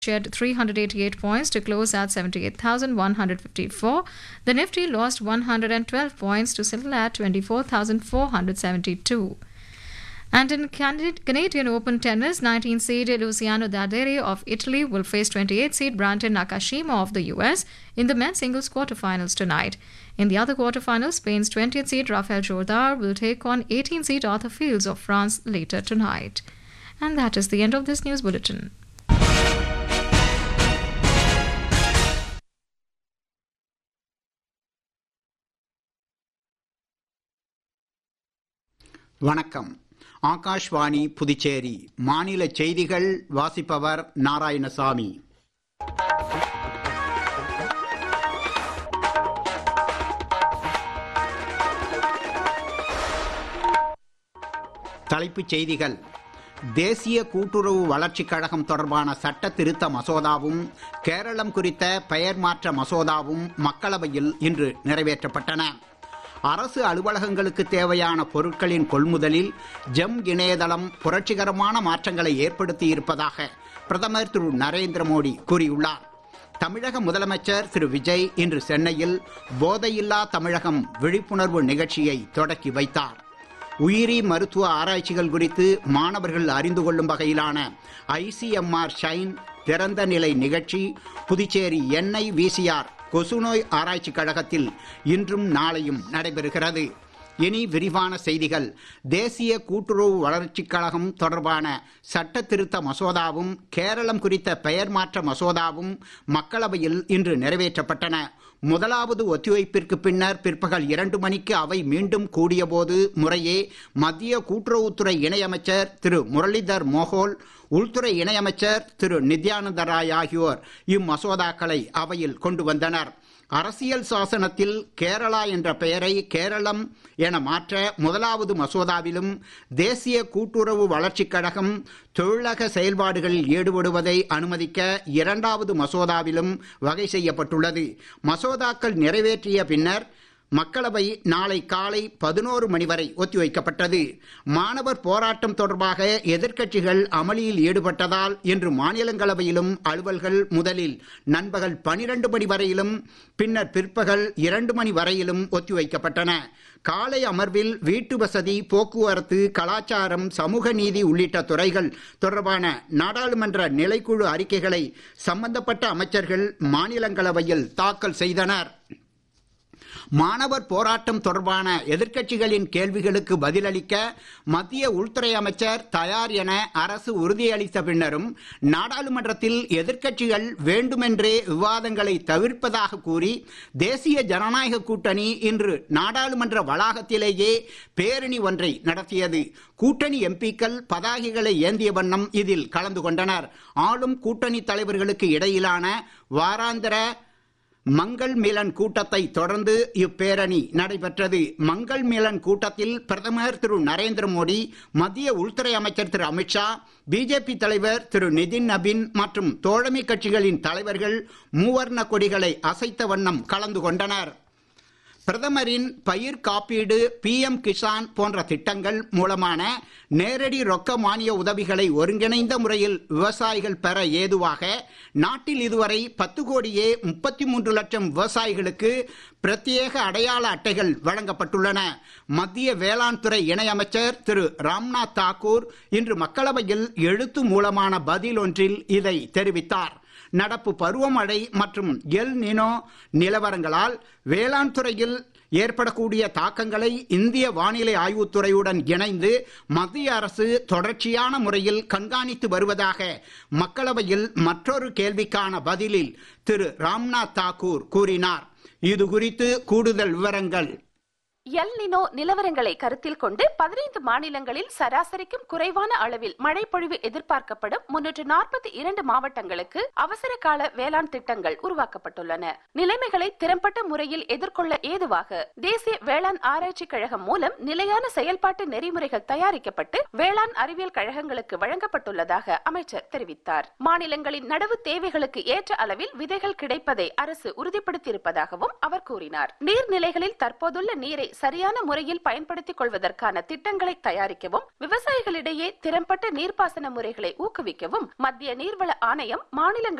shed 388 points to close at 78,154. The Nifty lost 112 points to settle at 24,472. And in Can- Canadian Open tennis, 19 seed Luciano Daderi of Italy will face 28 seed Brandon Nakashima of the US in the men's singles quarterfinals tonight. In the other quarterfinals, Spain's 20th seed Rafael Jordar will take on 18 seed Arthur Fields of France later tonight. And that is the end of this news bulletin. வணக்கம் ஆகாஷ்வாணி புதுச்சேரி மாநில செய்திகள் வாசிப்பவர் நாராயணசாமி தலைப்புச் செய்திகள் தேசிய கூட்டுறவு வளர்ச்சிக் கழகம் தொடர்பான சட்ட திருத்த மசோதாவும் கேரளம் குறித்த பெயர் மாற்ற மசோதாவும் மக்களவையில் இன்று நிறைவேற்றப்பட்டன அரசு அலுவலகங்களுக்கு தேவையான பொருட்களின் கொள்முதலில் ஜெம் இணையதளம் புரட்சிகரமான மாற்றங்களை ஏற்படுத்தி இருப்பதாக பிரதமர் திரு நரேந்திர மோடி கூறியுள்ளார் தமிழக முதலமைச்சர் திரு விஜய் இன்று சென்னையில் போதையில்லா தமிழகம் விழிப்புணர்வு நிகழ்ச்சியை தொடக்கி வைத்தார் உயிரி மருத்துவ ஆராய்ச்சிகள் குறித்து மாணவர்கள் அறிந்து கொள்ளும் வகையிலான ஐசிஎம்ஆர் ஷைன் திறந்த நிலை நிகழ்ச்சி புதுச்சேரி எண்ணெய் விசிஆர் கொசுநோய் ஆராய்ச்சி கழகத்தில் இன்றும் நாளையும் நடைபெறுகிறது இனி விரிவான செய்திகள் தேசிய கூட்டுறவு வளர்ச்சிக் கழகம் தொடர்பான சட்ட திருத்த மசோதாவும் கேரளம் குறித்த பெயர் மாற்ற மசோதாவும் மக்களவையில் இன்று நிறைவேற்றப்பட்டன முதலாவது ஒத்திவைப்பிற்கு பின்னர் பிற்பகல் இரண்டு மணிக்கு அவை மீண்டும் கூடியபோது முறையே மத்திய கூட்டுறவுத்துறை இணையமைச்சர் திரு முரளிதர் மோகோல் உள்துறை இணையமைச்சர் திரு நித்யானந்த ராய் ஆகியோர் இம்மசோதாக்களை அவையில் கொண்டு வந்தனர் அரசியல் சாசனத்தில் கேரளா என்ற பெயரை கேரளம் என மாற்ற முதலாவது மசோதாவிலும் தேசிய கூட்டுறவு வளர்ச்சிக் கழகம் தொழிலக செயல்பாடுகளில் ஈடுபடுவதை அனுமதிக்க இரண்டாவது மசோதாவிலும் வகை செய்யப்பட்டுள்ளது மசோதாக்கள் நிறைவேற்றிய பின்னர் மக்களவை நாளை காலை பதினோரு மணி வரை ஒத்திவைக்கப்பட்டது மாணவர் போராட்டம் தொடர்பாக எதிர்க்கட்சிகள் அமளியில் ஈடுபட்டதால் இன்று மாநிலங்களவையிலும் அலுவல்கள் முதலில் நண்பகல் பனிரெண்டு மணி வரையிலும் பின்னர் பிற்பகல் இரண்டு மணி வரையிலும் ஒத்திவைக்கப்பட்டன காலை அமர்வில் வீட்டு வசதி போக்குவரத்து கலாச்சாரம் சமூக நீதி உள்ளிட்ட துறைகள் தொடர்பான நாடாளுமன்ற நிலைக்குழு அறிக்கைகளை சம்பந்தப்பட்ட அமைச்சர்கள் மாநிலங்களவையில் தாக்கல் செய்தனர் மாணவர் போராட்டம் தொடர்பான எதிர்க்கட்சிகளின் கேள்விகளுக்கு பதிலளிக்க மத்திய உள்துறை அமைச்சர் தயார் என அரசு உறுதியளித்த பின்னரும் நாடாளுமன்றத்தில் எதிர்க்கட்சிகள் வேண்டுமென்றே விவாதங்களை தவிர்ப்பதாக கூறி தேசிய ஜனநாயக கூட்டணி இன்று நாடாளுமன்ற வளாகத்திலேயே பேரணி ஒன்றை நடத்தியது கூட்டணி எம்பிக்கள் பதாகைகளை ஏந்திய வண்ணம் இதில் கலந்து கொண்டனர் ஆளும் கூட்டணி தலைவர்களுக்கு இடையிலான வாராந்திர மங்கள் மிலன் கூட்டத்தை தொடர்ந்து இப்பேரணி நடைபெற்றது மங்கள் மிலன் கூட்டத்தில் பிரதமர் திரு நரேந்திர மோடி மத்திய உள்துறை அமைச்சர் திரு அமித்ஷா பிஜேபி தலைவர் திரு நிதின் நபின் மற்றும் தோழமை கட்சிகளின் தலைவர்கள் மூவர்ண கொடிகளை அசைத்த வண்ணம் கலந்து கொண்டனர் பிரதமரின் பயிர் காப்பீடு பிஎம் கிசான் போன்ற திட்டங்கள் மூலமான நேரடி ரொக்க மானிய உதவிகளை ஒருங்கிணைந்த முறையில் விவசாயிகள் பெற ஏதுவாக நாட்டில் இதுவரை பத்து கோடியே முப்பத்தி மூன்று லட்சம் விவசாயிகளுக்கு பிரத்யேக அடையாள அட்டைகள் வழங்கப்பட்டுள்ளன மத்திய வேளாண் துறை இணையமைச்சர் திரு ராம்நாத் தாக்கூர் இன்று மக்களவையில் எழுத்து மூலமான பதில் ஒன்றில் இதை தெரிவித்தார் நடப்பு பருவமழை மற்றும் எல் நினோ நிலவரங்களால் வேளாண் துறையில் ஏற்படக்கூடிய தாக்கங்களை இந்திய வானிலை ஆய்வுத்துறையுடன் இணைந்து மத்திய அரசு தொடர்ச்சியான முறையில் கண்காணித்து வருவதாக மக்களவையில் மற்றொரு கேள்விக்கான பதிலில் திரு ராம்நாத் தாக்கூர் கூறினார் இது குறித்து கூடுதல் விவரங்கள் எல் நினோ நிலவரங்களை கருத்தில் கொண்டு பதினைந்து மாநிலங்களில் சராசரிக்கும் குறைவான அளவில் மழை பொழிவு எதிர்பார்க்கப்படும் முன்னூற்று நாற்பத்தி இரண்டு மாவட்டங்களுக்கு அவசர கால வேளாண் திட்டங்கள் உருவாக்கப்பட்டுள்ளன நிலைமைகளை திறம்பட்ட முறையில் எதிர்கொள்ள ஏதுவாக தேசிய வேளாண் ஆராய்ச்சி கழகம் மூலம் நிலையான செயல்பாட்டு நெறிமுறைகள் தயாரிக்கப்பட்டு வேளாண் அறிவியல் கழகங்களுக்கு வழங்கப்பட்டுள்ளதாக அமைச்சர் தெரிவித்தார் மாநிலங்களின் நடவு தேவைகளுக்கு ஏற்ற அளவில் விதைகள் கிடைப்பதை அரசு உறுதிப்படுத்தியிருப்பதாகவும் அவர் கூறினார் நீர்நிலைகளில் தற்போதுள்ள நீரை சரியான முறையில் பயன்படுத்திக் கொள்வதற்கான திட்டங்களை தயாரிக்கவும் விவசாயிகளிடையே திறம்பட்ட நீர்ப்பாசன முறைகளை ஊக்குவிக்கவும் மத்திய நீர்வள ஆணையம் மாநிலங்கள்